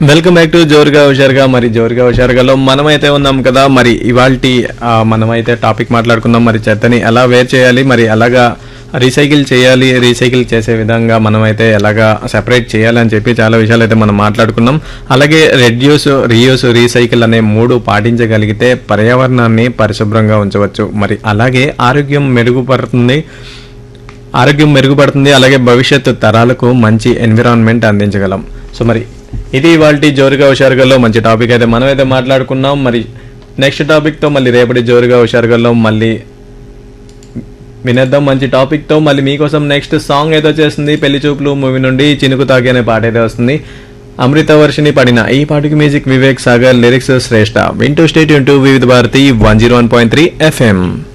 welcome back to జోరుగా హుషారుగా మరి జోరుగా హుషారుగాలో మనమైతే ఉన్నాం కదా మరి ఇవాల్టి ఆ, మనమైతే టాపిక్ మాట్లాడుకుందాం మరి చెత్తని ఎలా వేర్ చేయాలి మరి ఎలాగా రీసైకిల్ చేయాలి రీసైకిల్ చేసే విధంగా మనమైతే ఎలాగా సెపరేట్ చేయాలి అని చెప్పి చాలా విషయాలు అయితే మనం మాట్లాడుకున్నాం అలాగే రెడ్యూస్ రీయూస్ రీసైకిల్ అనే మూడు పాటించగలిగితే పర్యావరణాన్ని పరిశుభ్రంగా ఉంచవచ్చు మరి అలాగే ఆరోగ్యం మెరుగుపడుతుంది ఆరోగ్యం మెరుగుపడుతుంది అలాగే భవిష్యత్తు తరాలకు మంచి ఎన్విరాన్మెంట్ అందించగలం సో మరి ఇది ఇవాళ జోరుగా హుషారుగాలో మంచి టాపిక్ అయితే మనం అయితే మాట్లాడుకున్నాం మరి నెక్స్ట్ టాపిక్తో మళ్ళీ రేపటి జోరుగా హుషారుగాలో మళ్ళీ వినేద్దాం మంచి టాపిక్తో మళ్ళీ మీకోసం నెక్స్ట్ సాంగ్ ఏదో చేస్తుంది పెళ్లి చూపులు మూవీ నుండి చినుకు తాకి అనే పాట అయితే వస్తుంది అమృత వర్షిని పడిన ఈ పాటకి మ్యూజిక్ వివేక్ సాగర్ లిరిక్స్ శ్రేష్ఠ వింటూ state to Vividh Bharati one zero one point three FM